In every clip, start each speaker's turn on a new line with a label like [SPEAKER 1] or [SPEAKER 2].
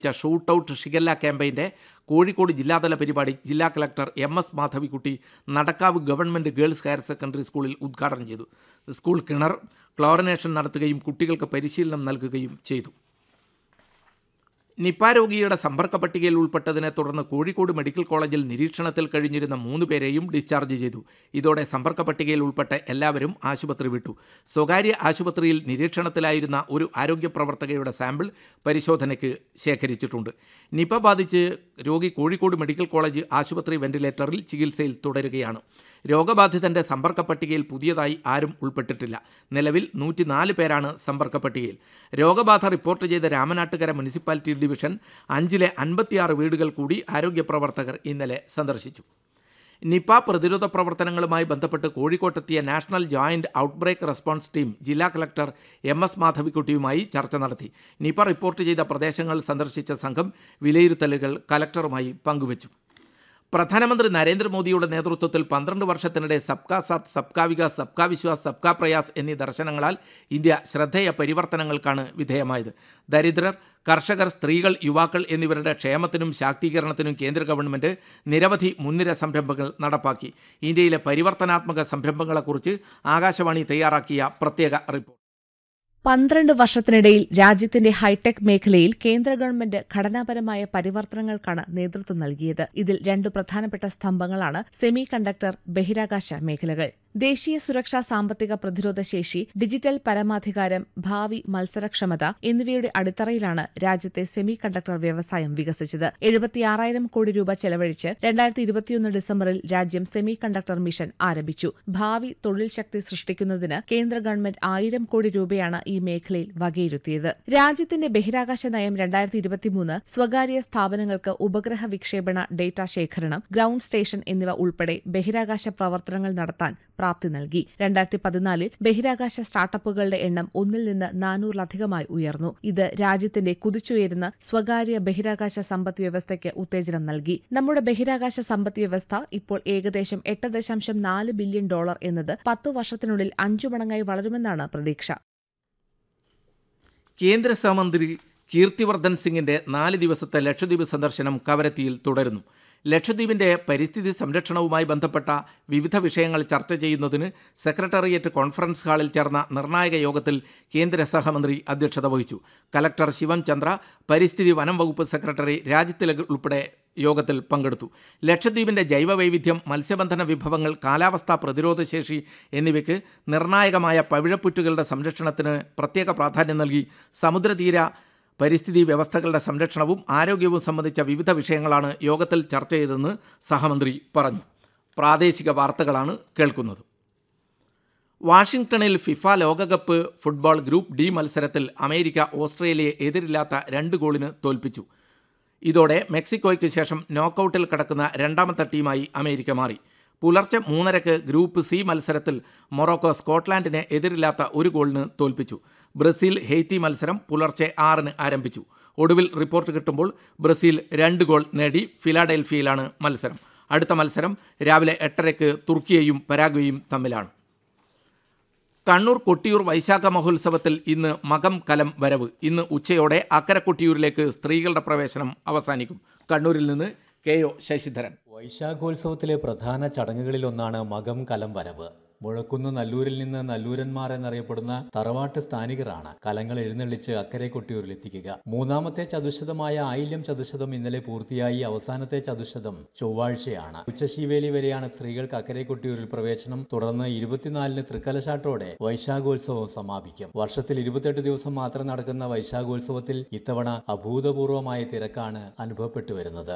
[SPEAKER 1] shoot out shigella ക്യാമ്പയിൻ്റെ കോഴിക്കോട് ജില്ലാതല പരിപാടി ജില്ലാ collector M S Madhavikutty Nadakkavu government girls higher secondary സ്കൂളിൽ ഉദ്ഘാടനം ചെയ്തു സ്കൂൾ കിണർ ക്ലോറിനേഷൻ നടത്തുകയും കുട്ടികൾക്ക് പരിശീലനം നൽകുകയും ചെയ്തു നിപ രോഗിയുടെ സമ്പർക്ക പട്ടികയിൽ ഉൾപ്പെട്ടതിനെ തുടർന്ന് കോഴിക്കോട് മെഡിക്കൽ കോളേജിൽ നിരീക്ഷണത്തിൽ കഴിഞ്ഞിരുന്ന മൂന്ന് പേരെയും ഡിസ്ചാർജ് ചെയ്തു ഇതോടെ സമ്പർക്ക പട്ടികയിൽ ഉൾപ്പെട്ട എല്ലാവരും ആശുപത്രി വിട്ടു സ്വകാര്യ ആശുപത്രിയിൽ നിരീക്ഷണത്തിലായിരുന്ന ഒരു ആരോഗ്യ പ്രവർത്തകയുടെ സാമ്പിൾ പരിശോധനയ്ക്ക് ശേഖരിച്ചിട്ടുണ്ട് നിപ ബാധിച്ച് രോഗി കോഴിക്കോട് മെഡിക്കൽ കോളേജ് ആശുപത്രി വെന്റിലേറ്ററിൽ ചികിത്സയിൽ തുടരുകയാണ് രോഗബാധിതന്റെ സമ്പർക്ക പട്ടികയിൽ പുതിയതായി ആരും ഉൾപ്പെട്ടിട്ടില്ല നിലവിൽ നൂറ്റിനാല് പേരാണ് സമ്പർക്ക പട്ടികയിൽ രോഗബാധ റിപ്പോർട്ട് ചെയ്ത രാമനാട്ടുകര മുനിസിപ്പാലിറ്റി ഡിവിഷൻ അഞ്ചിലെ അൻപത്തിയാറ് വീടുകൾ കൂടി ആരോഗ്യ പ്രവർത്തകർ ഇന്നലെ സന്ദർശിച്ചു നിപ പ്രതിരോധ പ്രവർത്തനങ്ങളുമായി ബന്ധപ്പെട്ട് കോഴിക്കോട്ടെത്തിയ national joint outbreak response team ജില്ലാ കളക്ടർ എം എസ് മാധവിക്കുട്ടിയുമായി ചർച്ച നടത്തി നിപ റിപ്പോർട്ട് ചെയ്ത പ്രദേശങ്ങൾ സന്ദർശിച്ച സംഘം വിലയിരുത്തലുകൾ കലക്ടറുമായി പങ്കുവച്ചു പ്രധാനമന്ത്രി നരേന്ദ്രമോദിയുടെ നേതൃത്വത്തിൽ പന്ത്രണ്ട് വർഷത്തിനിടെ സബ്കാ സാത്ത് സബ്കാ വികാസ് സബ്കാ വിശ്വാസ് സബ്കാ പ്രയാസ് എന്നീ ദർശനങ്ങളാൽ ഇന്ത്യ ശ്രദ്ധേയ പരിവർത്തനങ്ങൾക്കാണ് വിധേയമായത് ദരിദ്രർ കർഷകർ സ്ത്രീകൾ യുവാക്കൾ എന്നിവരുടെ ക്ഷേമത്തിനും ശാക്തീകരണത്തിനും കേന്ദ്ര ഗവൺമെൻറ് നിരവധി മുൻനിര സംരംഭങ്ങൾ നടപ്പാക്കി ഇന്ത്യയിലെ പരിവർത്തനാത്മക സംരംഭങ്ങളെക്കുറിച്ച് ആകാശവാണി തയ്യാറാക്കിയ പ്രത്യേക റിപ്പോർട്ട്
[SPEAKER 2] പന്ത്രണ്ട് വർഷത്തിനിടയിൽ രാജ്യത്തിന്റെ ഹൈടെക് മേഖലയിൽ കേന്ദ്ര ഗവൺമെന്റ് ഘടനാപരമായ പരിവർത്തനങ്ങൾക്കാണ് നേതൃത്വം നൽകിയത് ഇതിൽ രണ്ടു പ്രധാനപ്പെട്ട സ്തംഭങ്ങളാണ് സെമി കണ്ടക്ടർ ബഹിരാകാശ മേഖലകൾ ദേശീയ സുരക്ഷാ സാമ്പത്തിക പ്രതിരോധ ശേഷി ഡിജിറ്റൽ പരമാധികാരം ഭാവി മത്സരക്ഷമത എന്നിവയുടെ അടിത്തറയിലാണ് രാജ്യത്തെ സെമി കണ്ടക്ടർ വ്യവസായം വികസിച്ചത് എഴുപത്തിയാറായിരം കോടി രൂപ ചെലവഴിച്ച് രണ്ടായിരത്തി ഇരുപത്തിയൊന്ന് ഡിസംബറിൽ രാജ്യം സെമി കണ്ടക്ടർ മിഷൻ ആരംഭിച്ചു ഭാവി തൊഴിൽ ശക്തി സൃഷ്ടിക്കുന്നതിന് കേന്ദ്ര ഗവൺമെന്റ് ആയിരം കോടി രൂപയാണ് ഈ മേഖലയിൽ വകയിരുത്തിയത് രാജ്യത്തിന്റെ ബഹിരാകാശ നയം രണ്ടായിരത്തി ഇരുപത്തിമൂന്ന് സ്വകാര്യ സ്ഥാപനങ്ങൾക്ക് ഉപഗ്രഹ വിക്ഷേപണ ഡേറ്റ ശേഖരണം ഗ്രൌണ്ട് സ്റ്റേഷൻ എന്നിവ ഉൾപ്പെടെ ബഹിരാകാശ പ്രവർത്തനങ്ങൾ നടത്താൻ പ്രാപ്തി നൽകി രണ്ടായിരത്തി പതിനാലിൽ ബഹിരാകാശ സ്റ്റാർട്ടപ്പുകളുടെ എണ്ണം ഒന്നിൽ നിന്ന് നാനൂറിലധികമായി ഉയർന്നു ഇത് രാജ്യത്തിന്റെ കുതിച്ചുയരുന്ന സ്വകാര്യ ബഹിരാകാശ സമ്പദ് വ്യവസ്ഥയ്ക്ക് ഉത്തേജനം നൽകി നമ്മുടെ ബഹിരാകാശ സമ്പദ് വ്യവസ്ഥ ഇപ്പോൾ ഏകദേശം എട്ട് ദശാംശം നാല് ബില്യൺ ഡോളർ എന്നത് പത്തു വർഷത്തിനുള്ളിൽ അഞ്ചു മടങ്ങായി വളരുമെന്നാണ് പ്രതീക്ഷ
[SPEAKER 1] കേന്ദ്ര സഹമന്ത്രി കീർത്തിവർദ്ധൻ സിംഗിന്റെ നാല് ദിവസത്തെ ലക്ഷദ്വീപ് സന്ദർശനം കവരത്തിയിൽ തുടരുന്നു ലക്ഷദ്വീപിന്റെ പരിസ്ഥിതി സംരക്ഷണവുമായി ബന്ധപ്പെട്ട വിവിധ വിഷയങ്ങൾ ചർച്ച ചെയ്യുന്നതിന് സെക്രട്ടേറിയറ്റ് കോൺഫറൻസ് ഹാളിൽ ചേർന്ന നിർണായക യോഗത്തിൽ കേന്ദ്ര സഹമന്ത്രി അധ്യക്ഷത വഹിച്ചു കലക്ടർ ശിവം ചന്ദ്ര പരിസ്ഥിതി വനം വകുപ്പ് സെക്രട്ടറി രാജ്യത്തിലക് ഉൾപ്പെടെ യോഗത്തിൽ പങ്കെടുത്തു ലക്ഷദ്വീപിന്റെ ജൈവവൈവിധ്യം മത്സ്യബന്ധന വിഭവങ്ങൾ കാലാവസ്ഥാ പ്രതിരോധശേഷി എന്നിവയ്ക്ക് നിർണായകമായ പവിഴപ്പുറ്റുകളുടെ സംരക്ഷണത്തിന് പ്രത്യേക പ്രാധാന്യം നൽകി സമുദ്രതീര പരിസ്ഥിതി വ്യവസ്ഥകളുടെ സംരക്ഷണവും ആരോഗ്യവും സംബന്ധിച്ച വിവിധ വിഷയങ്ങളാണ് യോഗത്തിൽ ചർച്ച ചെയ്തതെന്ന് സഹമന്ത്രി പറഞ്ഞു പ്രാദേശിക വാർത്തകളാണ് കേൾക്കുന്നത് വാഷിംഗ്ടണിൽ ഫിഫ ലോകകപ്പ് ഫുട്ബോൾ ഗ്രൂപ്പ് ഡി മത്സരത്തിൽ അമേരിക്ക ഓസ്ട്രേലിയയെ എതിരില്ലാത്ത രണ്ട് ഗോളിന് തോൽപ്പിച്ചു ഇതോടെ മെക്സിക്കോയ്ക്ക് ശേഷം നോക്കൌട്ടിൽ കടക്കുന്ന രണ്ടാമത്തെ ടീമായി അമേരിക്ക മാറി പുലർച്ചെ മൂന്നരക്ക് ഗ്രൂപ്പ് സി മത്സരത്തിൽ മൊറോക്കോ സ്കോട്ട്ലാൻഡിനെ എതിരില്ലാത്ത ഒരു ഗോളിന് തോൽപ്പിച്ചു ബ്രസീൽ ഹെയ്ത്തി മത്സരം പുലർച്ചെ ആറിന് ആരംഭിച്ചു ഒടുവിൽ റിപ്പോർട്ട് കിട്ടുമ്പോൾ ബ്രസീൽ രണ്ട് ഗോൾ നേടി ഫിലാഡൽഫിയയിലാണ് മത്സരം അടുത്ത മത്സരം രാവിലെ എട്ടരയ്ക്ക് തുർക്കിയയും പരാഗ്വയും തമ്മിലാണ് കണ്ണൂർ കൊട്ടിയൂർ വൈശാഖ മഹോത്സവത്തിൽ ഇന്ന് മകം കലം വരവ് ഇന്ന് ഉച്ചയോടെ അക്കര കൊട്ടിയൂരിലേക്ക് സ്ത്രീകളുടെ പ്രവേശനം അവസാനിക്കും കണ്ണൂരിൽ നിന്ന് കെ ഒ ശശിധരൻ
[SPEAKER 3] വൈശാഖോത്സവത്തിലെ പ്രധാന ചടങ്ങുകളിലൊന്നാണ് മകം കലം വരവ് മുഴക്കുന്ന് നല്ലൂരിൽ നിന്ന് നല്ലൂരന്മാർ എന്നറിയപ്പെടുന്ന തറവാട്ട് സ്ഥാനികരാണ് കലങ്ങൾ എഴുന്നള്ളിച്ച് അക്കരെ കൊട്ടിയൂരിലെത്തിക്കുക മൂന്നാമത്തെ ചതുശതമായ ആയില്യം ചതുശതം ഇന്നലെ പൂർത്തിയായി അവസാനത്തെ ചതുശതം ചൊവ്വാഴ്ചയാണ് ഉച്ചശീവേലി വരെയാണ് സ്ത്രീകൾക്ക് അക്കരെ കൊട്ടിയൂരിൽ പ്രവേശനം തുടർന്ന് ഇരുപത്തിനാലിന് തൃക്കലശാട്ടോടെ വൈശാഖോത്സവം സമാപിക്കും വർഷത്തിൽ ഇരുപത്തെട്ട് ദിവസം മാത്രം നടക്കുന്ന വൈശാഖോത്സവത്തിൽ ഇത്തവണ അഭൂതപൂർവമായ തിരക്കാണ് അനുഭവപ്പെട്ടു വരുന്നത്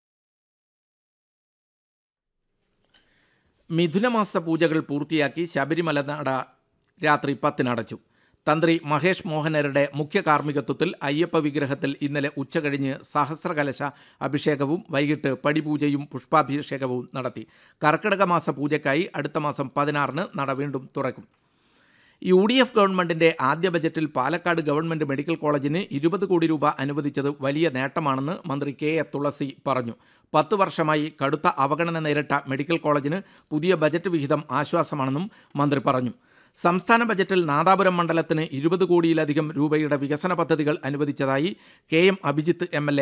[SPEAKER 1] മിഥുനമാസ പൂജകൾ പൂർത്തിയാക്കി ശബരിമല നട രാത്രി പത്തിനടച്ചു തന്ത്രി മഹേഷ് മോഹനരുടെ മുഖ്യ കാർമ്മികത്വത്തിൽ അയ്യപ്പ വിഗ്രഹത്തിൽ ഇന്നലെ ഉച്ചകഴിഞ്ഞ് സഹസ്രകലശ അഭിഷേകവും വൈകിട്ട് പടിപൂജയും പുഷ്പാഭിഷേകവും നടത്തി കർക്കിടക മാസ പൂജയ്ക്കായി അടുത്ത മാസം പതിനാറിന് നട വീണ്ടും തുറക്കും യു ഡി എഫ് ഗവൺമെന്റിന്റെ ആദ്യ ബജറ്റിൽ പാലക്കാട് ഗവൺമെന്റ് മെഡിക്കൽ കോളേജിന് ഇരുപത് കോടി രൂപ അനുവദിച്ചത് വലിയ നേട്ടമാണെന്ന് മന്ത്രി കെ എ തുളസി പറഞ്ഞു പത്ത് വർഷമായി കടുത്ത അവഗണന നേരിട്ട മെഡിക്കൽ കോളേജിന് പുതിയ ബജറ്റ് വിഹിതം ആശ്വാസമാണെന്നും മന്ത്രി പറഞ്ഞു സംസ്ഥാന ബജറ്റിൽ നാദാപുരം മണ്ഡലത്തിന് ഇരുപത് കോടിയിലധികം രൂപയുടെ വികസന പദ്ധതികൾ അനുവദിച്ചതായി K M Abhijith M L